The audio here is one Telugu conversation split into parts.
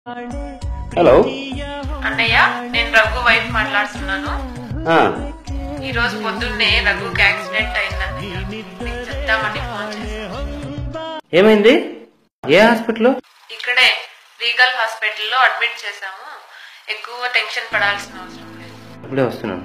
హలో అన్నయ్య నేను రఘు వైఫ్ మాట్లాడుతున్నాను ఆ, ఈ రోజు పొద్దున్నే రఘుకి యాక్సిడెంట్ అయిందన్నయ్య మీకు చెప్తామని ఫోన్ చేశాను ఏమైంది ఏ హాస్పిటల్ ఇక్కడే రీగల్ హాస్పిటల్లో అడ్మిట్ చేశాము ఎక్కువ టెన్షన్ పడాల్సిన అవసరం లేదు ఇప్పుడే వస్తున్నాను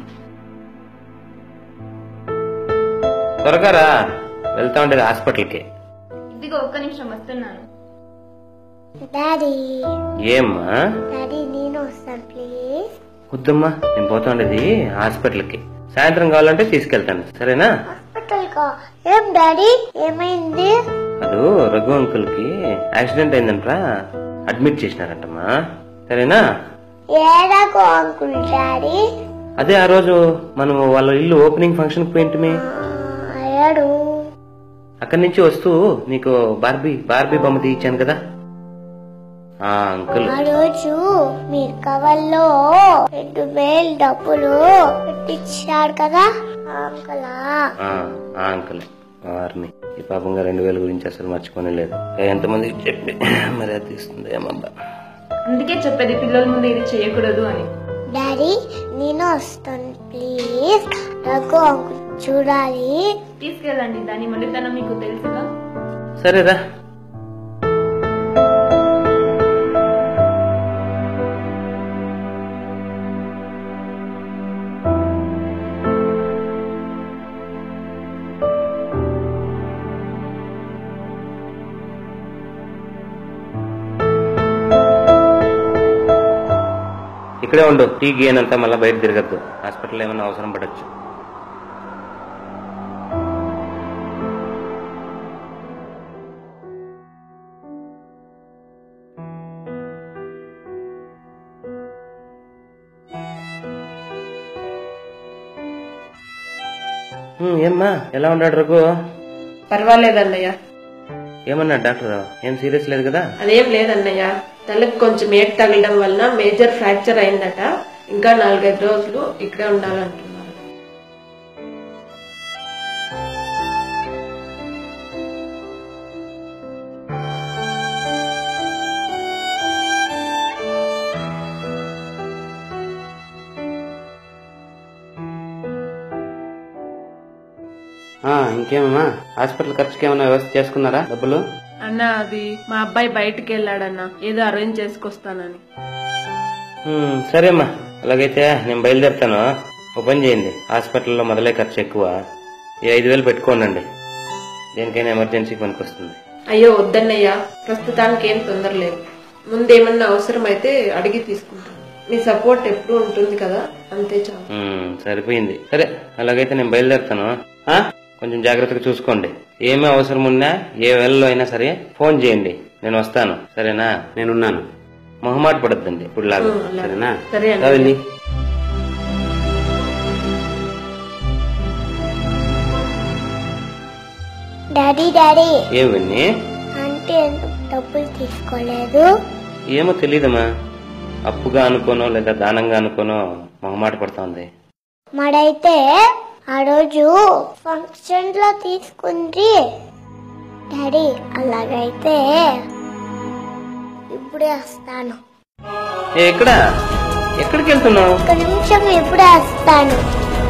త్వరగా రా వెళ్తా ఉండేది హాస్పిటల్కి ఇదిగో ఒక్క నిమిషం వస్తున్నాను డాడీ ఏమ్మా డాడీ నేను వస్తాను ప్లీజ్ వద్దమ్మా నేను పోతా ఉండేది హాస్పిటల్కి సాయంత్రం కావాలంటే తీసుకెళ్తాను సరేనా హాస్పిటల్ కా ఏం డాడీ ఏమైంది అదు రఘు అంకుల్ కి యాక్సిడెంట్ అయిందంట్రా అడ్మిట్ చేసినారంటమ్మా సరేనా ఏడాకో అంకుల్ డాడీ అదే ఆ రోజు మనం వాళ్ళ ఇల్లు ఓపెనింగ్ ఫంక్షన్ పోయింటిమి అయ్యాడు అక్కడి నుంచి వస్తూ నీకు బార్బీ బార్బీ బొమ్మ తీయించాను కదా ఆ అంకుల్ ఆ రోజు మీరు కవర్లో రెండు వేలు డబ్బులు పెట్టించాడు కదా ఆ అంకులా ఆ ఆ అంకుల్ వారిని ఈ పాపంగా రెండు వేల గురించి అసలు మర్చిపోనే లేదు ఎంతమందికి చెప్పి మరి అది తీస్తుంది ఏమబ్బా అందుకే చెప్పేది పిల్లల ముందు ఇది చేయకూడదు అని డాడీ నేను వస్తాను ప్లీజ్ రఘు అంకుల్ చూడాలి తీసుకెళ్ళండి దాని మళ్ళీతనం మీకు తెలుసుగా సరేరా ఇక్కడే ఉండు టీ గేన్ అంతా మళ్ళీ బయట తిరగద్దు హాస్పిటల్ ఏమైనా అవసరం పడచ్చు హ్మ్, ఏమ్మా ఎలా ఉన్నాడు రఘు పర్వాలేదన్నయ్య ఏమన్నాడు డాక్టర్ ఏం సీరియస్ లేదు కదా అదేం లేదన్నయ్య తలకు కొంచెం ఏట్ తగలడం వలన మేజర్ ఫ్రాక్చర్ అయిందట ఇంకా నాలుగైదు రోజులు ఇక్కడే ఉండాలంటున్నారు ఆ, ఇంకేమమ్మా హాస్పిటల్ ఖర్చుకి ఏమైనా వ్యవస్థ చేసుకున్నారా డబ్బులు అన్న అది మా అబ్బాయి బయటికి వెళ్ళాడన్న ఏదో అరేంజ్ చేసుకొస్తానని హ్మ్, సరే అమ్మా అలాగైతే నేను బయలుదేరుతాను ఓ పని చేయండి హాస్పిటల్లో మొదలై ఖర్చు ఎక్కువ ఈ ఐదు వేలు పెట్టుకోనండి దేనికైనా ఎమర్జెన్సీకి పనికొస్తుంది అయ్యో వద్దన్నయ్య ప్రస్తుతానికి ఏం తొందర లేదు ముందేమన్నా అవసరమైతే అడిగి తీసుకుంటాను మీ సపోర్ట్ ఎప్పుడు ఉంటుంది కదా అంతే చాలు హ్మ్, సరిపోయింది సరే అలాగైతే నేను బయలుదేరుతాను ఆ? కొంచెం జాగ్రత్తగా చూసుకోండి ఏమీ అవసరం ఉన్నా ఏ వేళలో అయినా సరే ఫోన్ చేయండి నేను వస్తాను సరేనా నేనున్నాను మొహమాట పడద్దండి ఇప్పుడు లాగా హ్మ్, అలాగే. సరేనా సరే అండి. రా వెళ్ళి డాడీ డాడీ ఏమని అంటే ఎందుకు డబ్బులు తీసుకోలేదు ఏమో తెలియదమ్మా అప్పుగా అనుకోనో లేదా దానంగా అనుకోనో మొహమాట పడుతోంది మరైతే ఆ రోజు ఫంక్షన్ లో తీసుకుంది డాడీ అలాగైతే ఇప్పుడే వస్తాను ఏ, ఎక్కడ ఎక్కడికి వెళ్తున్నావు ఒక నిమిషం ఇప్పుడే వస్తాను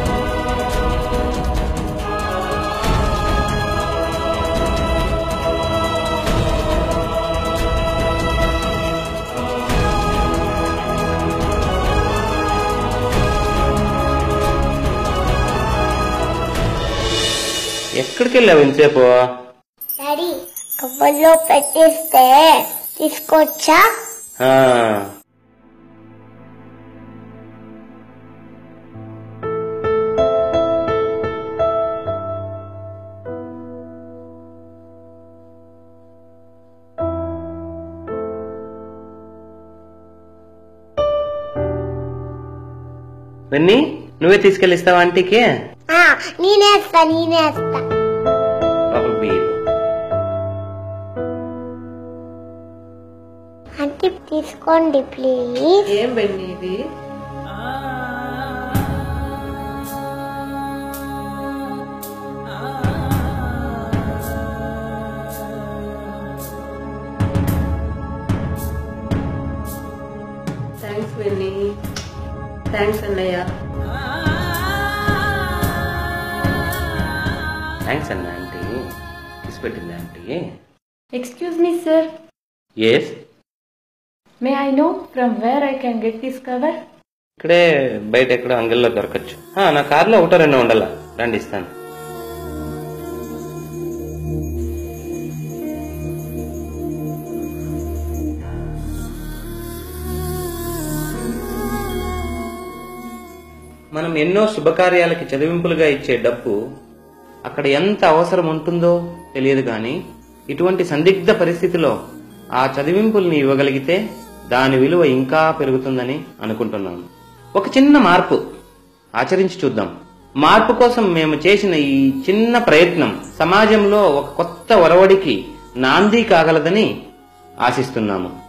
ఎక్కడికి వెళ్ళావు ఇంతసేపు డాడీ కవర్లో పెట్టిస్తే తీసుకోవచ్చా ఆ, వెన్నీ నువ్వే తీసుకెళ్ళిస్తావా ఆంటీకి ఆ, నేనేస్తా నేనేస్తా పాపం బియ్యం. అంటే తీసుకోండి ప్లీజ్ ఏం బెన్ని ఇది థ్యాంక్స్ వెన్నీ థ్యాంక్స్ అన్నయ్య థ్యాంక్స్ అన్న ఆంటీ తీసి పెట్టింది aunty excuse me sir yes may I know from where I can get this cover ఇక్కడే బయట ఎక్కడ అంగల్లో దొరకచ్చు ఆ, నా కార్లో ఒకటో రెండో ఉండాల రండి ఇస్తాను మనం ఎన్నో శుభకార్యాలకి చదివింపులుగా ఇచ్చే డబ్బు అక్కడ ఎంత అవసరం ఉంటుందో తెలియదు కానీ ఇటువంటి సందిగ్ధ పరిస్థితిలో ఆ చదివింపుల్ని ఇవ్వగలిగితే దాని విలువ ఇంకా పెరుగుతుందని అనుకుంటున్నాను ఒక చిన్న మార్పు ఆచరించి చూద్దాం మార్పు కోసం మేము చేసిన ఈ చిన్న ప్రయత్నం సమాజంలో ఒక కొత్త ఒరవడికి నాంది కాగలదని ఆశిస్తున్నాము